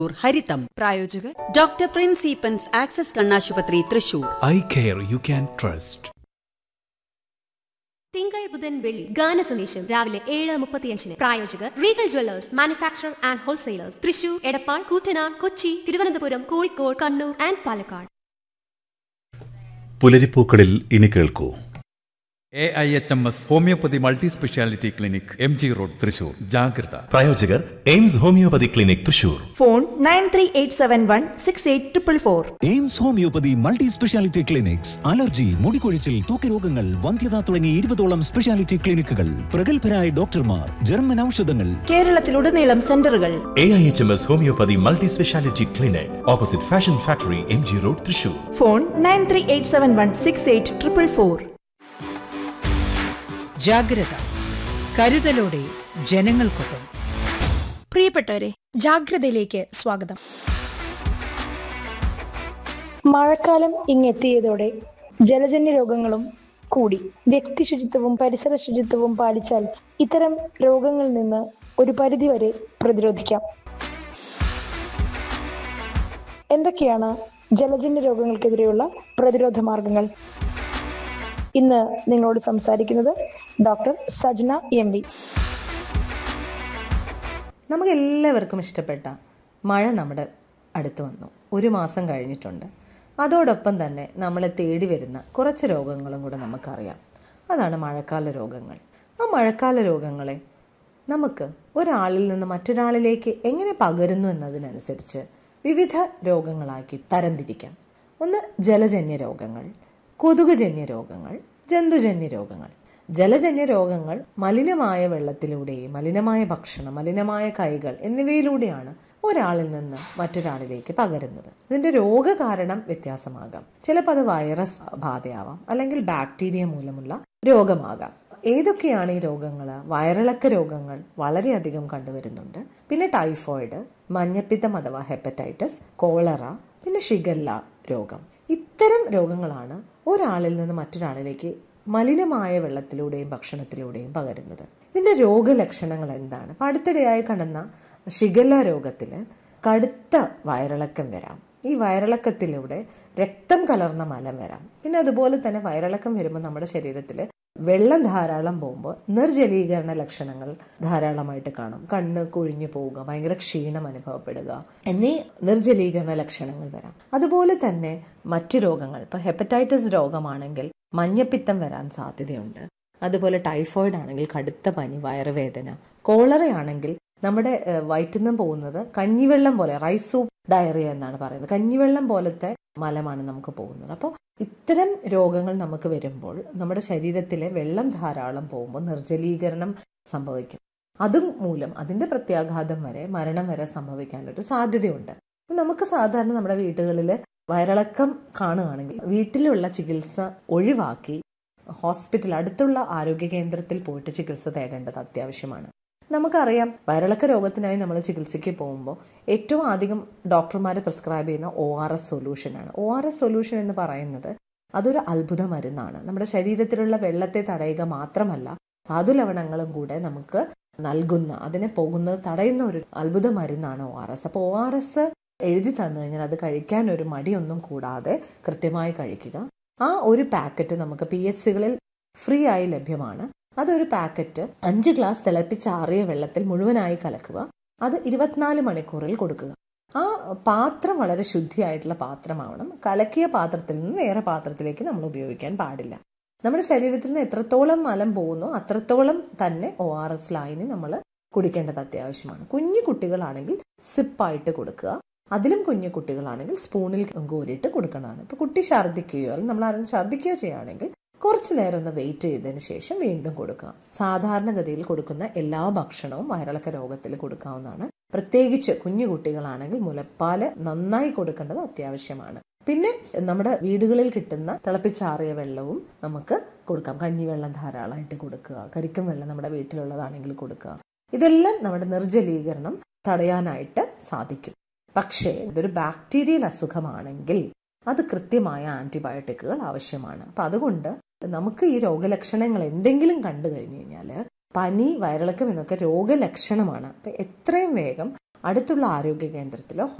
ഹരിതം പ്രായോജകർ doctor Prince ഈപ്പൻസ് access കണ്ണാശുപത്രി Thrissur eye care you can trust തിങ്കൾ ബുധൻ വെള്ളി ഗാന സന്ദേശം രാവിലെ ഏഴ് മുപ്പത്തിയഞ്ചിന് പ്രായോജകർ Regal jewellers manufacture and wholesalers Thrissur Edappal Koottanad Kochi Thiruvananthapuram Kozhikode Kannur and Palakkad പുലരിപ്പൂക്കളിൽ ഇനി കേൾക്കൂ A I H M S homoeopathy multi speciality clinic M G road Thrissur ജാഗ്രത പ്രായോജകർ AIMS homoeopathy clinic Thrissur phone nine three eight seven one six eight triple four AIMS homoeopathy multi speciality clinics allergy മുടികൊഴിച്ചിൽ തൂക്കരോഗങ്ങൾ വന്ധ്യത തുടങ്ങി ഇരുപതോളം speciality ക്ലിനിക്കുകൾ പ്രഗത്ഭരായ ഡോക്ടർമാർ ജർമ്മൻ ഔഷധങ്ങൾ കേരളത്തിലുടനീളം സെന്ററുകൾ A I H M S homoeopathy multi speciality clinic opposite fashion factory M G road Thrissur phone nine three eight seven one six eight triple four ജാഗ്രത കരുതലോടെ ജനങ്ങൾക്കൊപ്പം പ്രിയപ്പെട്ടവരെ ജാഗ്രതയിലേക്ക് സ്വാഗതം മഴക്കാലം ഇങ്ങെത്തിയതോടെ ജലജന്യ രോഗങ്ങളും കൂടി വ്യക്തി ശുചിത്വവും പരിസര ശുചിത്വവും പാലിച്ചാൽ ഇത്തരം രോഗങ്ങളിൽ നിന്ന് ഒരു പരിധിവരെ പ്രതിരോധിക്കാം എന്തൊക്കെയാണ് ജലജന്യ രോഗങ്ങൾക്കെതിരെയുള്ള പ്രതിരോധ മാർഗങ്ങൾ ഇന്ന് നിങ്ങളോട് സംസാരിക്കുന്നത് ഡോക്ടർ സജ്ന എം വി നമുക്ക് എല്ലാവർക്കും ഇഷ്ടപ്പെട്ട മഴ നമ്മുടെ അടുത്ത് വന്നു ഒരു മാസം കഴിഞ്ഞിട്ടുണ്ട് അതോടൊപ്പം തന്നെ നമ്മളെ തേടി വരുന്ന കുറച്ച് രോഗങ്ങളും കൂടെ നമുക്കറിയാം അതാണ് മഴക്കാല രോഗങ്ങൾ ആ മഴക്കാല രോഗങ്ങളെ നമുക്ക് ഒരാളിൽ നിന്ന് മറ്റൊരാളിലേക്ക് എങ്ങനെ പകരുന്നു എന്നതിനനുസരിച്ച് വിവിധ രോഗങ്ങളാക്കി തരംതിരിക്കാം ഒന്ന് ജലജന്യ രോഗങ്ങൾ കൊതുകുജന്യ രോഗങ്ങൾ ജന്തുജന്യ രോഗങ്ങൾ ജലജന്യ രോഗങ്ങൾ മലിനമായ വെള്ളത്തിലൂടെയും മലിനമായ ഭക്ഷണം മലിനമായ കൈകൾ എന്നിവയിലൂടെയാണ് ഒരാളിൽ നിന്ന് മറ്റൊരാളിലേക്ക് പകരുന്നത് ഇതിന്റെ രോഗകാരണം വ്യത്യാസമാകാം ചിലപ്പോൾ അത് വൈറസ് ബാധയാവാം അല്ലെങ്കിൽ ബാക്ടീരിയ മൂലമുള്ള രോഗമാകാം ഏതൊക്കെയാണ് ഈ രോഗങ്ങൾ വയറിളക്ക രോഗങ്ങൾ വളരെയധികം കണ്ടുവരുന്നുണ്ട് പിന്നെ ടൈഫോയിഡ് മഞ്ഞപ്പിത്തം അഥവാ ഹെപ്പറ്റൈറ്റിസ് കോളറ പിന്നെ ഷിഗല്ല രോഗം ഇത്തരം രോഗങ്ങളാണ് ഒരാളിൽ നിന്ന് മറ്റൊരാളിലേക്ക് മലിനമായ വെള്ളത്തിലൂടെയും ഭക്ഷണത്തിലൂടെയും പകരുന്നത് ഇതിന്റെ രോഗലക്ഷണങ്ങൾ എന്താണ് ഇപ്പം അടുത്തിടെയായി കാണുന്ന ഷിഗല്ല രോഗത്തിൽ കടുത്ത വയറിളക്കം വരാം ഈ വയറിളക്കത്തിലൂടെ രക്തം കലർന്ന മലം വരാം പിന്നെ അതുപോലെ തന്നെ വയറിളക്കം വരുമ്പോൾ നമ്മുടെ ശരീരത്തിൽ വെള്ളം ധാരാളം പോകുമ്പോൾ നിർജലീകരണ ലക്ഷണങ്ങൾ ധാരാളമായിട്ട് കാണും കണ്ണ് കുഴിഞ്ഞു പോവുക ഭയങ്കര ക്ഷീണം അനുഭവപ്പെടുക എന്നീ നിർജലീകരണ ലക്ഷണങ്ങൾ വരാം അതുപോലെ തന്നെ മറ്റു രോഗങ്ങൾ ഇപ്പൊ ഹെപ്പറ്റൈറ്റിസ് രോഗമാണെങ്കിൽ മഞ്ഞപ്പിത്തം വരാൻ സാധ്യതയുണ്ട് അതുപോലെ ടൈഫോയിഡ് ആണെങ്കിൽ കടുത്ത പനി വയറുവേദന കോളറയാണെങ്കിൽ നമ്മുടെ വയറ്റിൽ നിന്ന് പോകുന്നത് കഞ്ഞിവെള്ളം പോലെ റൈസ് സൂപ്പ് ഡയറിയ എന്നാണ് പറയുന്നത് കഞ്ഞിവെള്ളം പോലത്തെ മലമാണ് നമുക്ക് പോകുന്നത് അപ്പോൾ ഇത്തരം രോഗങ്ങൾ നമുക്ക് വരുമ്പോൾ നമ്മുടെ ശരീരത്തിലെ വെള്ളം ധാരാളം പോകുമ്പോൾ നിർജ്ജലീകരണം സംഭവിക്കും അതും മൂലം അതിന്റെ പ്രത്യാഘാതം വരെ മരണം വരെ സംഭവിക്കാനൊരു സാധ്യതയുണ്ട് നമുക്ക് സാധാരണ നമ്മുടെ വീടുകളിൽ വയറിളക്കം കാണുകയാണെങ്കിൽ വീട്ടിലുള്ള ചികിത്സ ഒഴിവാക്കി ഹോസ്പിറ്റൽ അടുത്തുള്ള ആരോഗ്യ കേന്ദ്രത്തിൽ പോയിട്ട് ചികിത്സ തേടേണ്ടത് അത്യാവശ്യമാണ് നമുക്കറിയാം വയറിളക്ക രോഗത്തിനായി നമ്മൾ ചികിത്സയ്ക്ക് പോകുമ്പോൾ ഏറ്റവും അധികം ഡോക്ടർമാർ പ്രിസ്ക്രൈബ് ചെയ്യുന്ന ഒ ആർ എസ് സൊല്യൂഷനാണ് ഒ ആർ എസ് സൊല്യൂഷൻ എന്ന് പറയുന്നത് അതൊരു അത്ഭുത മരുന്നാണ് നമ്മുടെ ശരീരത്തിലുള്ള വെള്ളത്തെ തടയുക മാത്രമല്ല ധാതുലവണങ്ങളും കൂടെ നമുക്ക് നൽകുന്ന അതിനെ പോകുന്നത് തടയുന്ന ഒരു അത്ഭുത മരുന്നാണ് ഒ ആർ എസ് അപ്പോൾ ഒ ആർ എസ് എഴുതി തന്നു കഴിഞ്ഞാൽ അത് കഴിക്കാൻ ഒരു മടിയൊന്നും കൂടാതെ കൃത്യമായി കഴിക്കുക ആ ഒരു പാക്കറ്റ് നമുക്ക് പി എച്ച് സികളിൽ ഫ്രീ ആയി ലഭ്യമാണ് അതൊരു പാക്കറ്റ് അഞ്ച് ഗ്ലാസ് തിളപ്പിച്ചാറിയ വെള്ളത്തിൽ മുഴുവനായി കലക്കുക അത് ഇരുപത്തിനാല് മണിക്കൂറിൽ കൊടുക്കുക ആ പാത്രം വളരെ ശുദ്ധിയായിട്ടുള്ള പാത്രമാവണം കലക്കിയ പാത്രത്തിൽ നിന്ന് വേറെ പാത്രത്തിലേക്ക് നമ്മൾ ഉപയോഗിക്കാൻ പാടില്ല നമ്മുടെ ശരീരത്തിൽ നിന്ന് എത്രത്തോളം മലം പോകുന്നോ അത്രത്തോളം തന്നെ ഒ ആർ എസ് ലൈന് നമ്മൾ കുടിക്കേണ്ടത് അത്യാവശ്യമാണ് കുഞ്ഞു കുട്ടികളാണെങ്കിൽ സിപ്പായിട്ട് കൊടുക്കുക അതിലും കുഞ്ഞു കുട്ടികളാണെങ്കിൽ സ്പൂണിൽ കോരിയിട്ട് കൊടുക്കണതാണ് ഇപ്പൊ കുട്ടി ഛർദ്ദിക്കുകയോ അല്ലെങ്കിൽ നമ്മൾ ആരും ഛർദ്ദിക്കുകയോ ചെയ്യുകയാണെങ്കിൽ കുറച്ചു നേരം ഒന്ന് വെയിറ്റ് ചെയ്തതിന് ശേഷം വീണ്ടും കൊടുക്കുക സാധാരണഗതിയിൽ കൊടുക്കുന്ന എല്ലാ ഭക്ഷണവും വയറിളക്ക രോഗത്തിൽ കൊടുക്കാവുന്നതാണ് പ്രത്യേകിച്ച് കുഞ്ഞു കുട്ടികളാണെങ്കിൽ മുലപ്പാല് നന്നായി കൊടുക്കേണ്ടത് അത്യാവശ്യമാണ് പിന്നെ നമ്മുടെ വീടുകളിൽ കിട്ടുന്ന തിളപ്പിച്ചാറിയ വെള്ളവും നമുക്ക് കൊടുക്കാം കഞ്ഞിവെള്ളം ധാരാളമായിട്ട് കൊടുക്കുക കരിക്കും വെള്ളം നമ്മുടെ വീട്ടിലുള്ളതാണെങ്കിൽ കൊടുക്കുക ഇതെല്ലാം നമ്മുടെ നിർജ്ജലീകരണം തടയാനായിട്ട് സാധിക്കും പക്ഷേ ഇതൊരു ബാക്ടീരിയൽ അസുഖമാണെങ്കിൽ അത് കൃത്യമായ ആന്റിബയോട്ടിക്കുകൾ ആവശ്യമാണ് അപ്പൊ അതുകൊണ്ട് നമുക്ക് ഈ രോഗലക്ഷണങ്ങൾ എന്തെങ്കിലും കണ്ടു കഴിഞ്ഞു കഴിഞ്ഞാൽ പനി വയറിളക്കം എന്നൊക്കെ രോഗലക്ഷണമാണ് അപ്പൊ എത്രയും വേഗം അടുത്തുള്ള ആരോഗ്യ കേന്ദ്രത്തിലോ